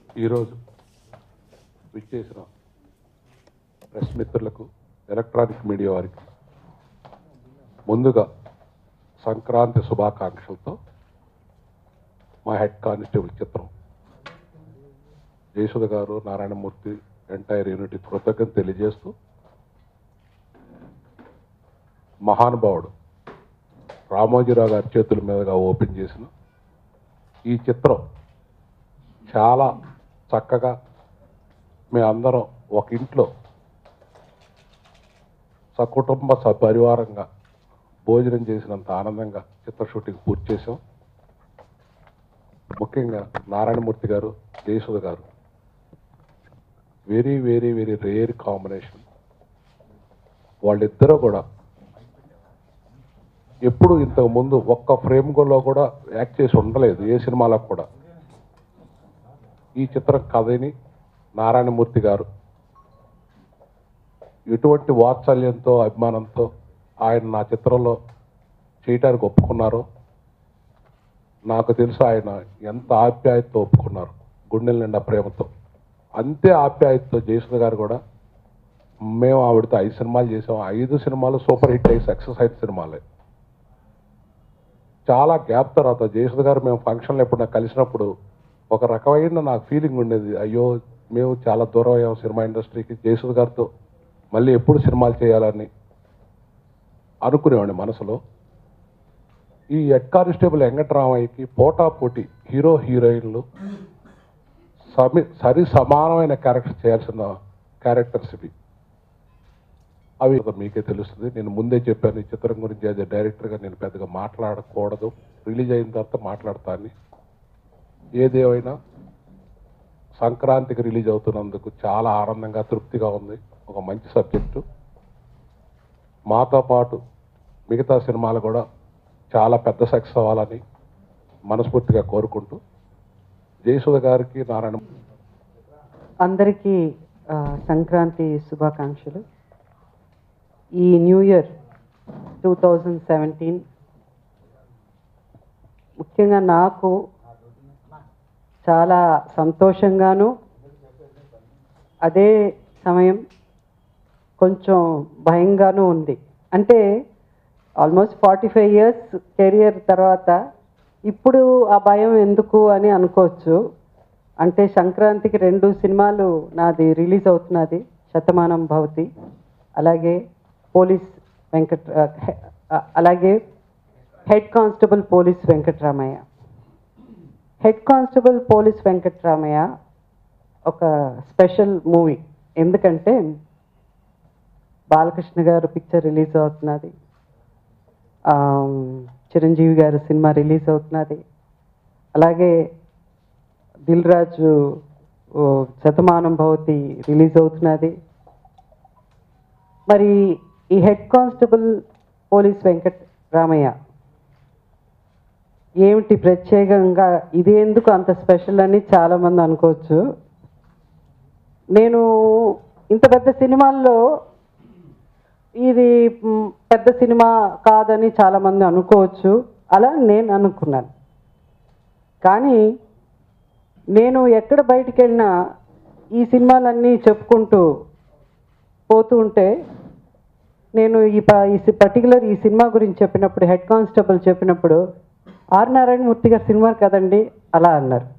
ఈరోజు విచ్చేసిన ప్రెస్ మిత్రులకు ఎలక్ట్రానిక్ మీడియా వారికి ముందుగా సంక్రాంతి శుభాకాంక్షలతో మా హెడ్ కానిస్టేబుల్ చిత్రం జయసుధ గారు నారాయణమూర్తి ఎంటైర్ యూనిట్ కృతజ్ఞత తెలియజేస్తూ మహానుభావుడు రామోజీరావు గారి చేతుల మీదుగా ఓపెన్ చేసిన ఈ చిత్రం చాలా చక్కగా మేమందరం ఒక ఇంట్లో సకుటుంబ సపరివారంగా భోజనం చేసినంత ఆనందంగా చిత్ర షూటింగ్ పూర్తి చేసాం ముఖ్యంగా నారాయణమూర్తి గారు జయసుధ గారు very very very rare combination వాళ్ళిద్దరూ కూడా ఎప్పుడు ఇంతకు ముందు ఒక్క ఫ్రేమ్ లో కూడా యాక్ట్ చేసి ఉండలేదు ఏ సినిమాలకు కూడా ఈ చిత్రం కథని నారాయణమూర్తి గారు ఎటువంటి వాత్సల్యంతో అభిమానంతో ఆయన నా చిత్రంలో చేయటానికి ఒప్పుకున్నారో నాకు తెలుసు ఆయన ఎంత ఆప్యాయతతో ఒప్పుకున్నారు గుండెల నిండా ప్రేమతో అంతే ఆప్యాయతతో జయసుధ గారు కూడా మేము ఆవిడతో ఐదు సినిమాలు చేసాం ఐదు సినిమాలు సూపర్ హిట్ అయ్యి సక్సెస్ అయిన సినిమాలే చాలా గ్యాప్ తర్వాత జయసుధ గారు మేము ఫంక్షన్లో ఎప్పుడు నాకు కలిసినప్పుడు ఒక రకమైన నాకు ఫీలింగ్ ఉండేది అయ్యో మేము చాలా దూరం అయ్యాం సినిమా ఇండస్ట్రీకి జయసుధ గారితో మళ్ళీ ఎప్పుడు సినిమాలు చేయాలని అనుకునేవాడిని మనసులో ఈ హెడ్ కానిస్టేబుల్ వెంకటరామయ్యకి పోటా పోటీ హీరో హీరోయిన్లు సమి సరి సమానమైన క్యారెక్టర్ చేయాల్సిన క్యారెక్టర్స్ ఇవి అవి మీకే తెలుస్తుంది నేను ముందే చెప్పాను ఈ చిత్రం గురించి యాజ్ డైరెక్టర్గా నేను పెద్దగా మాట్లాడకూడదు రిలీజ్ అయిన తర్వాత మాట్లాడతాను ఏదేమైనా సంక్రాంతికి రిలీజ్ అవుతున్నందుకు చాలా ఆనందంగా తృప్తిగా ఉంది ఒక మంచి సబ్జెక్టు మాతో పాటు మిగతా సినిమాలు కూడా చాలా పెద్ద సక్సెస్ అవ్వాలని మనస్ఫూర్తిగా కోరుకుంటూ జయసుధ గారికి నారాయణ అందరికీ ఆ, సంక్రాంతి శుభాకాంక్షలు ఈ new year two thousand seventeen ముఖ్యంగా నాకు చాలా సంతోషంగాను అదే సమయం కొంచెం భయంగానూ ఉంది అంటే almost forty five years career తర్వాత ఇప్పుడు ఆ భయం ఎందుకు అని అనుకోవచ్చు అంటే సంక్రాంతికి రెండు సినిమాలు నాది రిలీజ్ అవుతున్నది శతమానం భవతి అలాగే పోలీస్ వెంకట్ ఆ, హె- ఆ, అలాగే head constable police Venkatramayya head constable police Venkatramayya ఒక స్పెషల్ మూవీ ఎందుకంటే బాలకృష్ణ గారు పిక్చర్ రిలీజ్ అవుతున్నది ఆ, చిరంజీవి గారి సినిమా రిలీజ్ అవుతున్నది అలాగే దిల్ రాజు ఓ, శతమానం భవతి రిలీజ్ అవుతున్నది మరి ఈ head constable police Venkat Ramayya ఏమిటి ప్రత్యేకంగా ఇది ఎందుకు అంత స్పెషల్ అని చాలామంది అనుకోవచ్చు నేను ఇంత పెద్ద సినిమాల్లో ఇది మ్, పెద్ద సినిమా కాదని చాలామంది అనుకోవచ్చు అలా నేను అనుకున్నాను కానీ నేను ఎక్కడ బయటికి వెళ్ళినా ఈ సినిమాలన్నీ చెప్పుకుంటూ పోతూ ఉంటే నేను ఈ ప ఈ పర్టికులర్ ఈ సినిమా గురించి చెప్పినప్పుడు హెడ్ కానిస్టేబుల్ చెప్పినప్పుడు ఆర్ నారాయణమూర్తి గారి సినిమా కదండి అలా అన్నారు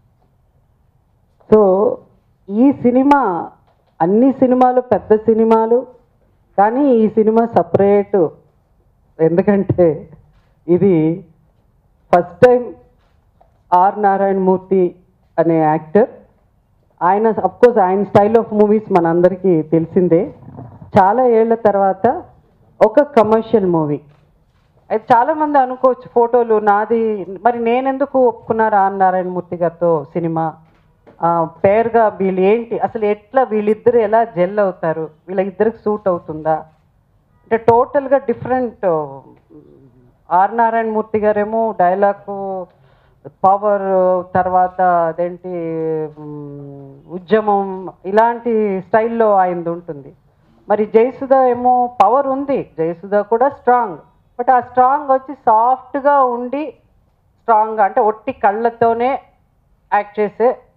సో ఈ సినిమా అన్ని సినిమాలు పెద్ద సినిమాలు కానీ ఈ సినిమా సపరేటు ఎందుకంటే ఇది ఫస్ట్ టైం ఆర్ నారాయణమూర్తి అనే యాక్టర్ ఆయన కోర్స్ ఆయన స్టైల్ ఆఫ్ మూవీస్ మనందరికీ తెలిసిందే చాలా ఏళ్ల తర్వాత ఒక కమర్షియల్ మూవీ అయితే చాలామంది అనుకోవచ్చు ఫోటోలు నాది మరి నేనెందుకు ఒప్పుకున్నారు ఆర్ నారాయణమూర్తి గారితో సినిమా ఆ, పేరుగా వీళ్ళు ఏంటి అసలు ఎట్లా వీళ్ళిద్దరు ఎలా జెల్ అవుతారు వీళ్ళ ఇద్దరికి సూట్ అవుతుందా అంటే టోటల్గా డిఫరెంట్ ఆర్ నారాయణమూర్తి గారేమో డైలాగ్ పవర్ తర్వాత అదేంటి మ్, ఉద్యమం ఇలాంటి స్టైల్లో ఆయనది ఉంటుంది మరి జయసుధ ఏమో పవర్ ఉంది జయసుధ కూడా స్ట్రాంగ్ బట్ ఆ స్ట్రాంగ్ వచ్చి సాఫ్ట్గా ఉండి స్ట్రాంగ్ అంటే ఒట్టి కళ్ళతోనే యాక్ట్ చేసే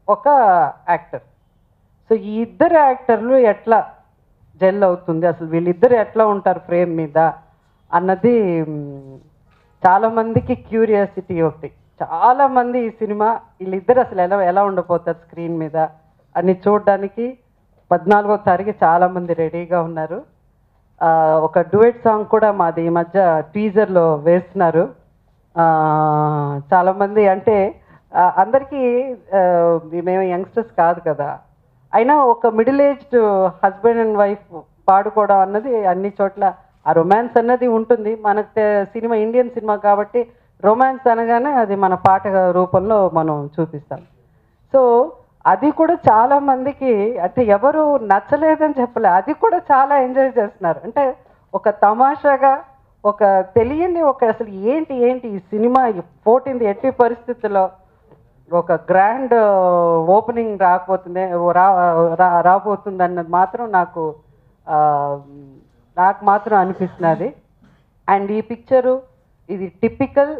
ఒక యాక్టర్ సో ఈ ఇద్దరు యాక్టర్లు ఎట్లా జెల్ అవుతుంది అసలు వీళ్ళిద్దరు ఎట్లా ఉంటారు ఫ్రేమ్ మీద అన్నది మ్, చాలా మందికి క్యూరియాసిటీ ఒకటి చాలా మంది ఈ సినిమా వీళ్ళిద్దరు అసలు ఎలా ఎలా ఉండబోతారు స్క్రీన్ మీద అని చూడడానికి పద్నాలుగో తారీఖు చాలా మంది రెడీగా ఉన్నారు ఆ, ఒక డ్యూయట్ సాంగ్ కూడా మాది ఈ మధ్య టీజర్లో వేస్తున్నారు ఆ, చాలా మంది అంటే ఆ, అందరికీ ఆ, మేము యంగ్స్టర్స్ కాదు కదా అయినా ఒక middle aged husband and wife పాడుకోవడం అన్నది అన్ని చోట్ల ఆ రొమాన్స్ అన్నది ఉంటుంది మనకు తె- సినిమా ఇండియన్ సినిమా కాబట్టి రొమాన్స్ అనగానే అది మన పాట రూపంలో మనం చూపిస్తాం సో అది కూడా చాలా మందికి అంటే ఎవరు నచ్చలేదని చెప్పలే అది కూడా చాలా ఎంజాయ్ చేస్తున్నారు అంటే ఒక తమాషాగా ఒక తెలియని ఒక అసలు ఏంటి ఏంటి ఈ సినిమా ఫోర్టీన్త్ ఎట్టి పరిస్థితుల్లో ఒక గ్రాండ్ ఓపెనింగ్ రాకపోతుంది రా రా- రాబోతుంది అన్నది మాత్రం నాకు ఆ, నాకు మాత్రం అనిపిస్తున్నది అండ్ ఈ పిక్చరు ఇది టిపికల్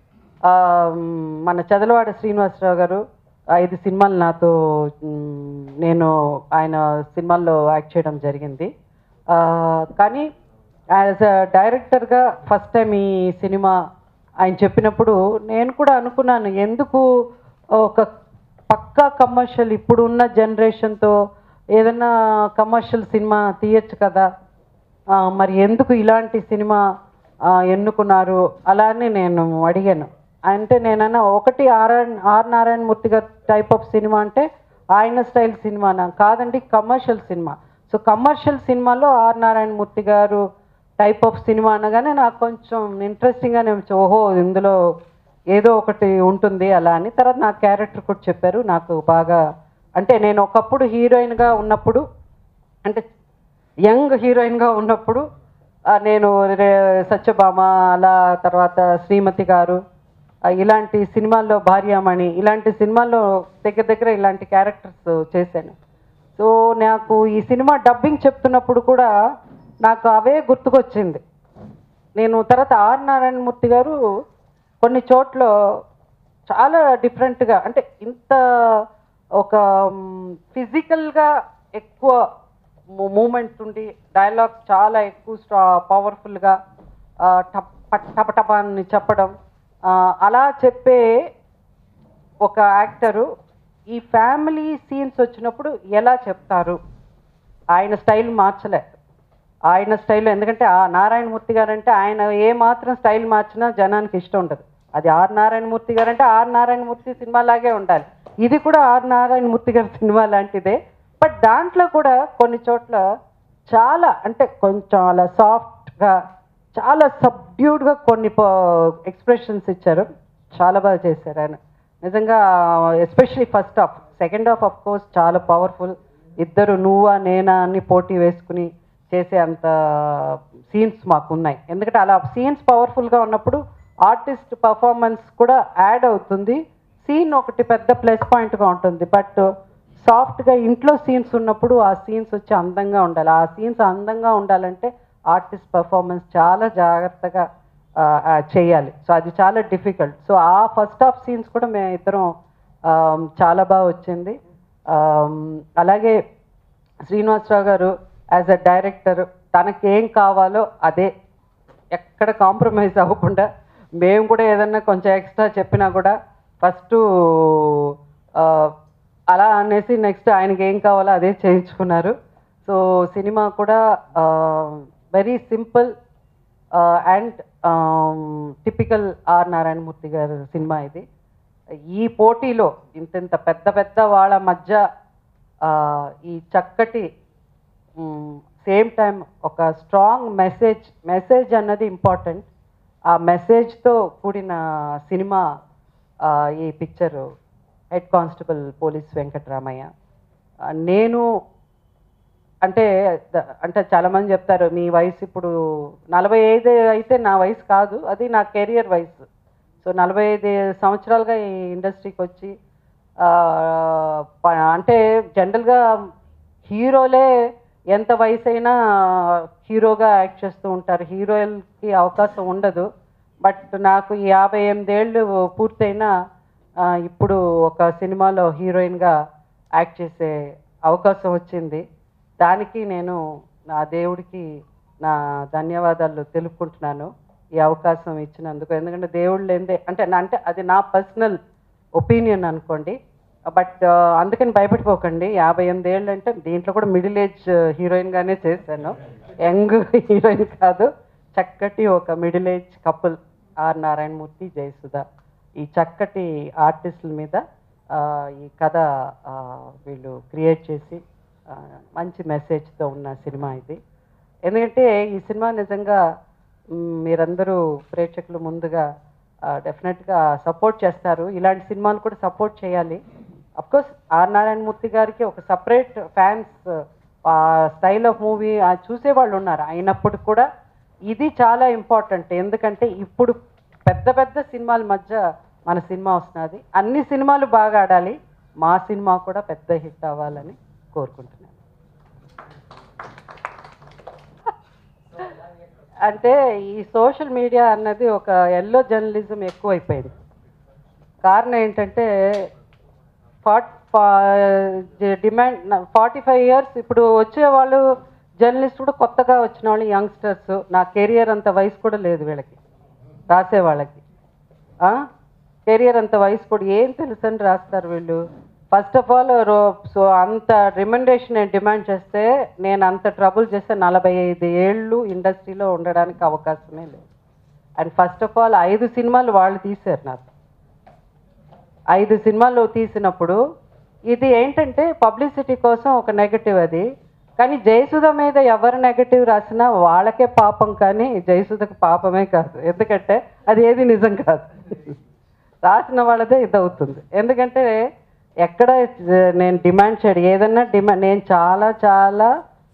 మన చదలవాడ శ్రీనివాసరావు గారు ఐదు సినిమాలు నాతో మ్, నేను ఆయన సినిమాల్లో యాక్ట్ చేయడం జరిగింది ఆ, కానీ యాజ్ అ డైరెక్టర్గా ఫస్ట్ టైం ఈ సినిమా ఆయన చెప్పినప్పుడు నేను కూడా అనుకున్నాను ఎందుకు ఒక పక్కా కమర్షియల్ ఇప్పుడున్న జనరేషన్తో ఏదైనా కమర్షియల్ సినిమా తీయచ్చు కదా ఆ, మరి ఎందుకు ఇలాంటి సినిమా ఆ, ఎన్నుకున్నారు అలా అని నేను అడిగాను అంటే నేనన్నా ఒకటి ఆర్ ఆర్ నారాయణమూర్తి గారి టైప్ ఆఫ్ సినిమా అంటే ఆయన స్టైల్ సినిమానా కాదండి కమర్షియల్ సినిమా సో కమర్షియల్ సినిమాలో R Narayanamurthy garu type of cinema అనగానే నాకు కొంచెం ఇంట్రెస్టింగ్గానే అనిపించింది ఓహో ఇందులో ఏదో ఒకటి ఉంటుంది అలా అని తర్వాత నా క్యారెక్టర్ కూడా చెప్పారు నాకు బాగా అంటే నేను ఒకప్పుడు హీరోయిన్గా ఉన్నప్పుడు అంటే యంగ్ హీరోయిన్గా ఉన్నప్పుడు ఆ, నేను రే- సత్యభామ అలా తర్వాత శ్రీమతి గారు ఆ, ఇలాంటి సినిమాల్లో భార్యామణి ఇలాంటి సినిమాల్లో దగ్గర దగ్గర ఇలాంటి క్యారెక్టర్స్ చేశాను సో నాకు ఈ సినిమా డబ్బింగ్ చెప్తున్నప్పుడు కూడా నాకు అవే గుర్తుకొచ్చింది నేను తర్వాత ఆర్ నారాయణమూర్తి గారు కొన్ని చోట్ల చాలా డిఫరెంట్గా అంటే ఇంత ఒక ఫిజికల్గా ఎక్కువ మూమెంట్స్ ఉండి డైలాగ్స్ చాలా ఎక్కువ స్ట్రా పవర్ఫుల్గా టప టప అని చెప్పడం ఆ, అలా చెప్పే ఒక యాక్టరు ఈ ఫ్యామిలీ సీన్స్ వచ్చినప్పుడు ఎలా చెప్తారు ఆయన స్టైల్ మార్చలే ఆయన స్టైల్ ఎందుకంటే ఆ నారాయణమూర్తి గారు అంటే ఆయన ఏ మాత్రం స్టైల్ మార్చినా జనానికి ఇష్టం ఉండదు అది ఆర్ నారాయణమూర్తి గారు అంటే ఆర్ నారాయణమూర్తి సినిమా లాగే ఉండాలి ఇది కూడా ఆర్ నారాయణమూర్తి గారి సినిమా లాంటిదే బట్ దాంట్లో కూడా కొన్ని చోట్ల చాలా అంటే కొంచెం అలా సాఫ్ట్గా చాలా సబ్డ్యూడ్గా కొన్ని ఎక్స్ప్రెషన్స్ ఇచ్చారు చాలా బాగా చేశారు ఆయన నిజంగా especially first half second half of course చాలా పవర్ఫుల్ ఇద్దరు నువ్వా నేనా అని పోటీ వేసుకుని చేసే అంత సీన్స్ మాకు ఉన్నాయి ఎందుకంటే అలా సీన్స్ పవర్ఫుల్గా ఉన్నప్పుడు ఆర్టిస్ట్ పర్ఫార్మెన్స్ కూడా యాడ్ అవుతుంది సీన్ ఒకటి పెద్ద ప్లస్ పాయింట్గా ఉంటుంది బట్ సాఫ్ట్గా ఇంట్లో సీన్స్ ఉన్నప్పుడు ఆ సీన్స్ వచ్చి అందంగా ఉండాలి ఆ సీన్స్ అందంగా ఉండాలంటే ఆర్టిస్ట్ పర్ఫార్మెన్స్ చాలా జాగ్రత్తగా ఆ, ఆ, చేయాలి సో అది చాలా డిఫికల్ట్ సో ఆ ఫస్ట్ హాఫ్ సీన్స్ కూడా మేము ఇద్దరం ఆ, చాలా బాగా వచ్చింది ఆ, అలాగే శ్రీనివాసరావు గారు యాజ్ అ డైరెక్టర్ తనకేం కావాలో అదే ఎక్కడ కాంప్రమైజ్ అవ్వకుండా మేము కూడా ఏదన్నా కొంచెం ఎక్స్ట్రా చెప్పినా కూడా ఫస్ట్ అలా అనేసి నెక్స్ట్ ఆయనకి ఏం కావాలో అదే చేయించుకున్నారు సో సినిమా కూడా very simple and typical R Narayanamurthy గారి సినిమా ఇది ఈ పోటీలో ఇంత ఇంత పెద్ద పెద్ద వాళ్ళ మధ్య ఆ, ఈ చక్కటి సేమ్ టైం ఒక స్ట్రాంగ్ మెసేజ్ మెసేజ్ అన్నది ఇంపార్టెంట్ ఆ మెసేజ్తో కూడిన సినిమా ఆ, ఈ picture head constable police Venkataramayya ఆ, నేను అంటే ద- అంటే చాలా మంది చెప్తారు మీ వయసు ఇప్పుడు నలభై ఐదు అయితే నా వయసు కాదు అది నా కెరియర్ వయసు సో నలభై ఐదు సంవత్సరాలుగా ఈ ఇండస్ట్రీకి వచ్చి ఆ, ప- అంటే జనరల్గా హీరోలే ఎంత వయసు అయినా హీరోగా యాక్ట్ చేస్తూ ఉంటారు హీరోయిన్కి అవకాశం ఉండదు బట్ నాకు ఈ యాభై ఎనిమిదేళ్ళు పూర్తయినా ఆ, ఇప్పుడు ఒక సినిమాలో హీరోయిన్గా యాక్ట్ చేసే అవకాశం వచ్చింది దానికి నేను నా దేవుడికి నా ధన్యవాదాలు తెలుపుకుంటున్నాను ఈ అవకాశం ఇచ్చినందుకు ఎందుకంటే దేవుడు లేదే అంటే నా- అంటే అది నా పర్సనల్ ఒపీనియన్ అనుకోండి బట్ అందుకని భయపడిపోకండి యాభై ఎనిమిది ఏళ్ళు అంటే దీంట్లో కూడా మిడిల్ ఏజ్ హీరోయిన్గానే చేశాను యంగ్ హీరోయిన్ కాదు చక్కటి ఒక middle age couple R Narayanamurthy Jayasudha ఈ చక్కటి ఆర్టిస్టుల మీద ఆ, ఈ కథ ఆ, వీళ్ళు క్రియేట్ చేసి ఆ, మంచి మెసేజ్తో ఉన్న సినిమా ఇది ఎందుకంటే ఈ సినిమా నిజంగా మ్, మీరందరూ ప్రేక్షకులు ముందుగా డెఫినెట్గా సపోర్ట్ చేస్తారు ఇలాంటి సినిమాలు కూడా సపోర్ట్ చేయాలి కోర్స్ ఆర్ నారాయణమూర్తి గారికి ఒక separate fans style of movie చూసేవాళ్ళు ఉన్నారు అయినప్పుడు కూడా ఇది చాలా ఇంపార్టెంట్ ఎందుకంటే ఇప్పుడు పెద్ద పెద్ద సినిమాల మధ్య మన సినిమా వస్తున్నది అన్ని సినిమాలు బాగా ఆడాలి మా సినిమా కూడా పెద్ద హిట్ అవ్వాలని కోరుకుంటున్నాను అంటే ఈ సోషల్ మీడియా అన్నది ఒక ఎల్లో జర్నలిజం ఎక్కువైపోయింది కారణం ఏంటంటే ఫార్ట్ డిమాండ్ ఫార్టీ ఫైవ్ ఇయర్స్ ఇప్పుడు వచ్చే వాళ్ళు జర్నలిస్ట్ కూడా కొత్తగా వచ్చిన వాళ్ళు యంగ్స్టర్స్ నా కెరియర్ అంత వయసు కూడా లేదు వీళ్ళకి రాసే వాళ్ళకి కెరియర్ అంత వయసు కూడా ఏం తెలుసు అని రాస్తారు వీళ్ళు ఫస్ట్ ఆఫ్ ఆల్ రో సో అంత రిమండేషన్ నేను డిమాండ్ చేస్తే నేను అంత ట్రబుల్ చేస్తే నలభై ఐదు ఏళ్ళు ఇండస్ట్రీలో ఉండడానికి అవకాశమే లేదు అండ్ ఫస్ట్ ఆఫ్ ఆల్ ఐదు సినిమాలు వాళ్ళు తీశారు నాకు ఐదు సినిమాలు తీసినప్పుడు ఇది ఏంటంటే పబ్లిసిటీ కోసం ఒక నెగటివ్ అది కానీ జయసుధ మీద ఎవరు నెగటివ్ రాసినా వాళ్ళకే పాపం కానీ జయసుధకు పాపమే కాదు ఎందుకంటే అది ఏది నిజం కాదు రాసిన వాళ్ళదే ఇది అవుతుంది ఎందుకంటే ఎక్కడ నేను డిమాండ్ చేయడు ఏదన్నా డిమాండ్ నేను చాలా చాలా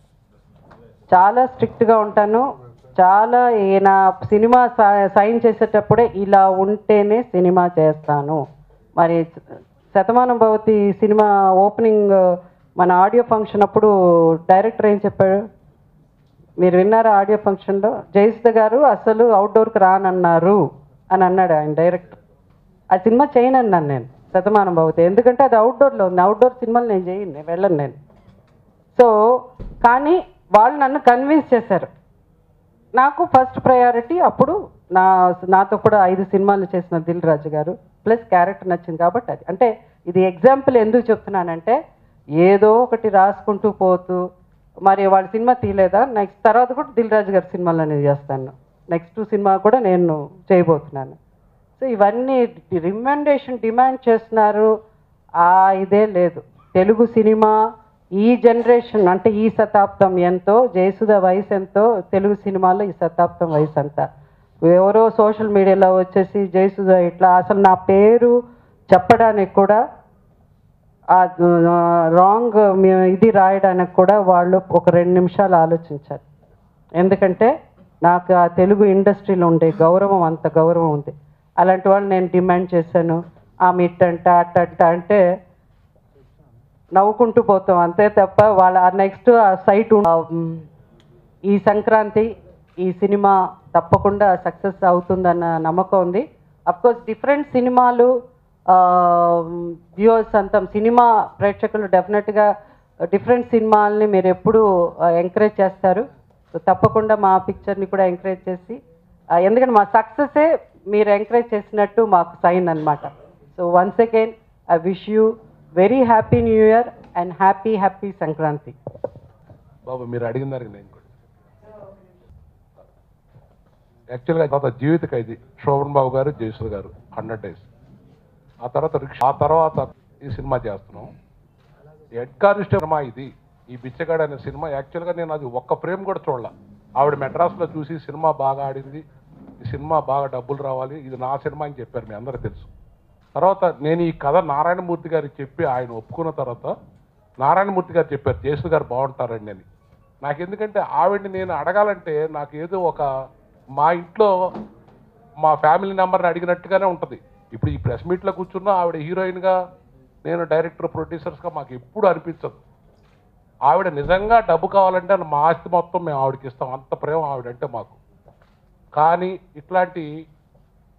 చాలా స్ట్రిక్ట్గా ఉంటాను చాలా ఈయన సినిమా సై- సైన్ చేసేటప్పుడే ఇలా ఉంటేనే సినిమా చేస్తాను మరి శతమానం భవతి సినిమా ఓపెనింగ్ మన ఆడియో ఫంక్షన్ అప్పుడు డైరెక్టర్ ఏం చెప్పాడు మీరు విన్నారా ఆడియో ఫంక్షన్లో జయసుధ గారు అసలు అవుట్డోర్కి రానన్నారు అని అన్నాడు ఆయన డైరెక్టర్ ఆ సినిమా చేయను అన్నాను నేను శతమానం భవతి ఎందుకంటే అది అవుట్డోర్లో ఉంది అవుట్డోర్ సినిమాలు నేను చేయను నేను వెళ్ళను నేను సో కానీ వాళ్ళు నన్ను కన్విన్స్ చేశారు నాకు ఫస్ట్ ప్రయారిటీ అప్పుడు నా నాతో కూడా ఐదు సినిమాలు చేసిన దిల్ రాజు గారు ప్లస్ క్యారెక్టర్ నచ్చింది కాబట్టి అది అంటే ఇది ఎగ్జాంపుల్ ఎందుకు చెప్తున్నానంటే ఏదో ఒకటి రాసుకుంటూ పోతూ మరి వాళ్ళ సినిమా తీయలేదా నెక్స్ట్ తర్వాత కూడా దిల్ రాజు గారి సినిమాలు అనేది చేస్తాను నెక్స్ట్ సినిమా కూడా నేను చేయబోతున్నాను సో ఇవన్నీ రికమెండేషన్ డిమాండ్ చేస్తున్నారు ఆ ఇదే లేదు తెలుగు సినిమా ఈ జనరేషన్ అంటే ఈ శతాబ్దం ఎంతో జయసుధ వయసు ఎంతో తెలుగు సినిమాలో ఈ శతాబ్దం వయసు అంతా ఎవరో సోషల్ మీడియాలో వచ్చేసి జయసుధ ఇట్లా అసలు నా పేరు చెప్పడానికి కూడా ఆ రాంగ్ ఇది రాయడానికి కూడా వాళ్ళు ఒక రెండు నిమిషాలు ఆలోచించారు ఎందుకంటే నాకు ఆ తెలుగు ఇండస్ట్రీలో ఉండే గౌరవం అంత గౌరవం ఉంది అలాంటి వాళ్ళు నేను డిమాండ్ చేశాను ఆమె ఇట్టంట అట్టంట అంటే నవ్వుకుంటూ పోతాం అంతే తప్ప వాళ్ళ నెక్స్ట్ ఆ సైట్ ఈ సంక్రాంతి ఈ సినిమా తప్పకుండా సక్సెస్ అవుతుందన్న నమ్మకం ఉంది కోర్స్ డిఫరెంట్ సినిమాలు వ్యూవర్స్ అంతా సినిమా ప్రేక్షకులు డెఫినెట్గా డిఫరెంట్ సినిమాల్ని మీరు ఎప్పుడు ఎంకరేజ్ చేస్తారు సో తప్పకుండా మా పిక్చర్ని కూడా ఎంకరేజ్ చేసి ఆ, ఎందుకంటే మా సక్సెసే మీరు ఎంకరేజ్ చేసినట్టు మాకు సైన్ అన్నమాట so once again I wish you very happy new year and happy happy Sankranti బాబు మీరు అడిగిన దానికి నేను కూడా యాక్చువల్గా తర్వాత జీవిత ఖైదీ శోభన్ బాబు గారు జయసుధ గారు హండ్రెడ్ డేస్ ఆ తర్వాత రిక్ష- ఆ తర్వాత ఈ సినిమా చేస్తున్నాం హెడ్ కానిస్టేబుల్ సినిమా ఇది ఈ బిచ్చగాడు అనే సినిమా యాక్చువల్గా నేను అది ఒక్క ఫ్రేమ్ కూడా చూడాల ఆవిడ మెడ్రాస్లో చూసి సినిమా బాగా ఆడింది ఈ సినిమా బాగా డబ్బులు రావాలి ఇది నా సినిమా అని చెప్పారు మీ అందరికీ తెలుసు తర్వాత నేను ఈ కథ నారాయణమూర్తి గారికి చెప్పి ఆయన ఒప్పుకున్న తర్వాత నారాయణమూర్తి గారు చెప్పారు జేసు గారు బాగుంటారండి అని నాకు ఎందుకంటే ఆవిడ్ని నేను అడగాలంటే నాకు ఏదో ఒక మా ఇంట్లో మా ఫ్యామిలీ నెంబర్ని అడిగినట్టుగానే ఉంటుంది ఇప్పుడు ఈ ప్రెస్ మీట్లో కూర్చున్నా ఆవిడ హీరోయిన్గా నేను డైరెక్టర్ ప్రొడ్యూసర్స్గా మాకు ఎప్పుడు అనిపించదు ఆవిడ నిజంగా డబ్బు కావాలంటే మా ఆస్తి మొత్తం మేము ఆవిడకి ఇస్తాం అంత ప్రేమ ఆవిడంటే మాకు కానీ ఇట్లాంటి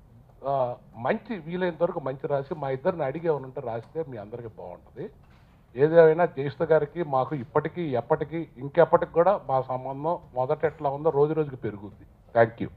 ఆ, మంచి వీలైనంత వరకు మంచి రాసి మా ఇద్దరిని అడిగి ఏమనంటే రాస్తే మీ అందరికీ బాగుంటుంది ఏదేమైనా జయసుధ గారికి మాకు ఇప్పటికీ ఎప్పటికీ ఇంకెప్పటికి కూడా మా సంబంధం మొదట ఎట్లా ఉందో రోజు రోజుకి పెరుగుద్ది థ్యాంక్ యూ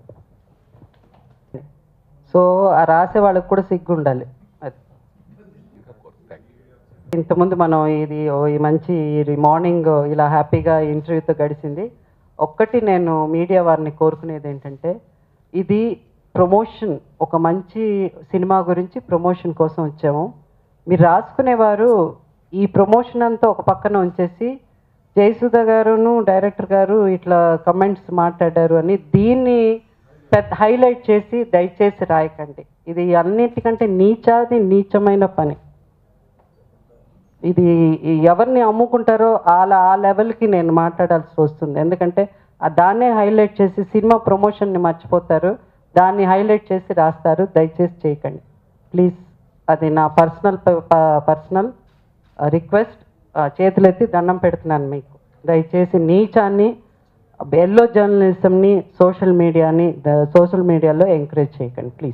సో ఆ రాసే వాళ్ళకి కూడా సిగ్గు ఉండాలి అది థ్యాంక్ యూ ఇంతకుముందు మనం ఇది ఓ ఈ మంచి ఇది మార్నింగ్ ఇలా హ్యాపీగా ఇంటర్వ్యూతో గడిచింది ఒక్కటి నేను మీడియా వారిని కోరుకునేది ఏంటంటే ఇది ప్రమోషన్ ఒక మంచి సినిమా గురించి ప్రమోషన్ కోసం వచ్చాము మీరు రాసుకునేవారు ఈ ప్రమోషన్ అంతా ఒక పక్కన ఉంచేసి జయసుధ గారును డైరెక్టర్ గారు ఇట్లా కమెంట్స్ మాట్లాడారు అని దీన్ని పెద్ద హైలైట్ చేసి దయచేసి రాయకండి ఇది అన్నిటికంటే నీచాది నీచమైన పని ఇది ఎవరిని అమ్ముకుంటారో అలా ఆ లెవెల్కి నేను మాట్లాడాల్సి వస్తుంది ఎందుకంటే ఆ దాన్నే హైలైట్ చేసి సినిమా ప్రమోషన్ని మర్చిపోతారు దాన్ని హైలైట్ చేసి రాస్తారు దయచేసి చేయకండి ప్లీజ్ అది నా పర్సనల్ పర్సనల్ రిక్వెస్ట్ చేతులెత్తి దండం పెడుతున్నాను మీకు దయచేసి నీచాన్ని ఎల్లో జర్నలిజంని సోషల్ మీడియాని సోషల్ మీడియాలో ఎంకరేజ్ చేయకండి ప్లీజ్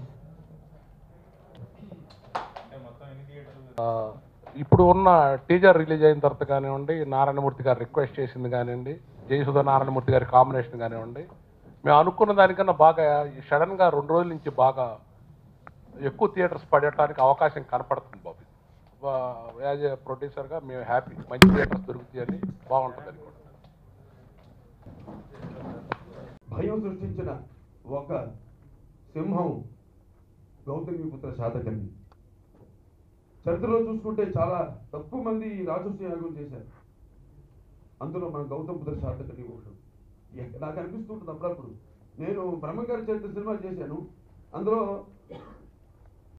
ఆ, ఇప్పుడు ఉన్న టీజర్ రిలీజ్ అయిన తర్వాత కానివ్వండి నారాయణమూర్తి గారు రిక్వెస్ట్ చేసింది కానివ్వండి జయసుధ నారాయణమూర్తి గారి కాంబినేషన్ కానివ్వండి మేము అనుకున్న దానికన్నా బాగా ఈ సడన్గా రెండు రోజుల నుంచి బాగా ఎక్కువ థియేటర్స్ పడటానికి అవకాశం కనపడుతుంది బాబు యాజ్ ఏ ప్రొడ్యూసర్గా మేము హ్యాపీ మంచి థియేటర్స్ దొరుకుతాయని బాగుంటుంది అనుకుంటున్నాం భయం సృష్టించిన ఒక సింహం గౌతమిపుత్ర శాతకర్ణి చరిత్రలో చూసుకుంటే చాలా తక్కువ మంది రాజస్వ యాగం చేశారు అందులో మన గౌతమిపుత్ర శాతకర్ణి ఒకడు ఎక్క- నాకు అనిపిస్తుంటుంది అప్పుడప్పుడు నేను బ్రహ్మగారి చరిత్ర సినిమా చేశాను అందులో